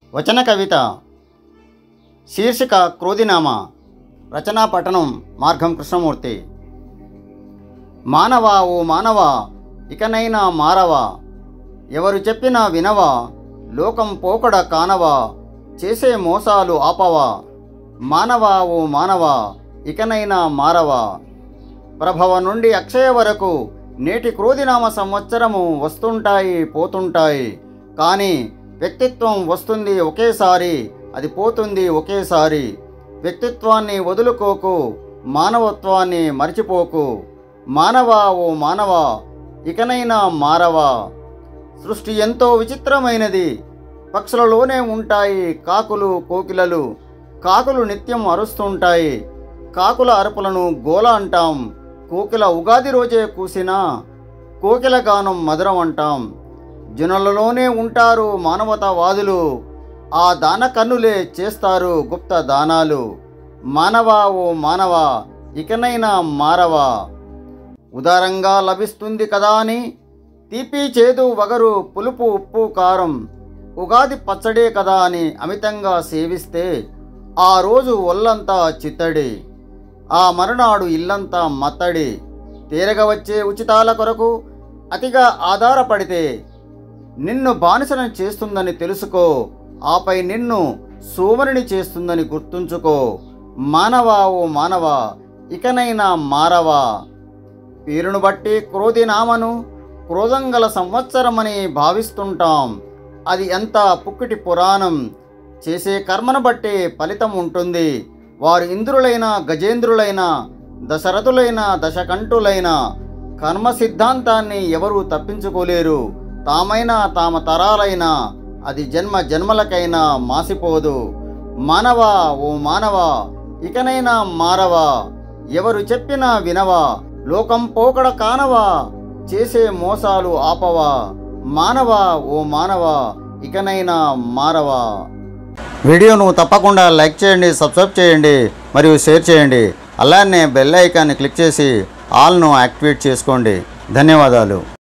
వచన కవిత శీర్షిక క్రోధినామ రచనా పఠనం మార్గం కృష్ణమూర్తి మానవా ఓ మానవా ఇకనైనా మారవా ఎవరు చెప్పినా వినవా లోకం పోకడ కానవా చేసే మోసాలు ఆపవా మానవా ఓ మానవా ఇకనైనా మారవా ప్రభవ నుండి అక్షయ వరకు నేటి క్రోధినామ సంవత్సరము వస్తుంటాయి పోతుంటాయి కానీ వ్యక్తిత్వం వస్తుంది ఒకేసారి అది పోతుంది ఒకేసారి వ్యక్తిత్వాన్ని వదులుకోకు మానవత్వాన్ని మర్చిపోకు మానవా ఓ మానవా ఇకనైనా మారవా సృష్టి ఎంతో విచిత్రమైనది పక్షులలోనే ఉంటాయి కాకులు కోకిలలు కాకులు నిత్యం అరుస్తుంటాయి కాకుల అరుపులను గోల అంటాం కోకిల ఉగాది రోజే కూసినా కోకిల గానం మధురం అంటాం జనులలోనే ఉంటారు మానవతావాదులు ఆ దాన కన్నులే చేస్తారు గుప్త దానాలు మానవా ఓ మానవా ఇకనైనా మారవా ఉదారంగా లభిస్తుంది కదా అని తీపి చేదు వగరు పులుపు ఉప్పు కారం ఉగాది పచ్చడే కదా అని అమితంగా సేవిస్తే ఆ రోజు ఒళ్ళంతా చిత్తడి ఆ మరునాడు ఇల్లంతా మత్తడి తీరగ వచ్చే ఉచితాల కొరకు అతిగా ఆధారపడితే నిన్ను బానిసను చేస్తుందని తెలుసుకో ఆపై నిన్ను సోమరిని చేస్తుందని గుర్తుంచుకో మానవా ఓ మానవా ఇకనైనా మారవా పేరును బట్టి క్రోధినామను క్రోధం గల సంవత్సరమని భావిస్తుంటాం అది ఎంత పుక్కిటి పురాణం చేసే కర్మను బట్టి ఫలితం ఉంటుంది వారు ఇంద్రులైన గజేంద్రులైన దశరథులైన దశకంఠులైన కర్మ సిద్ధాంతాన్ని ఎవరూ తప్పించుకోలేరు తామైనా తామ తరాలైనా అది జన్మ జన్మలకైనా మాసిపోదు మానవా ఓ మానవా ఇకనైనా మారవా ఎవరు చెప్పినా వినవా లోకం పోకడ కానవా చేసే మోసాలు ఆపవా మానవా ఓ మానవా ఇకనైనా మారవా వీడియోను తప్పకుండా లైక్ చేయండి సబ్స్క్రైబ్ చేయండి మరియు షేర్ చేయండి అలానే బెల్ ఐకాన్ని క్లిక్ చేసి ఆల్ను యాక్టివేట్ చేసుకోండి ధన్యవాదాలు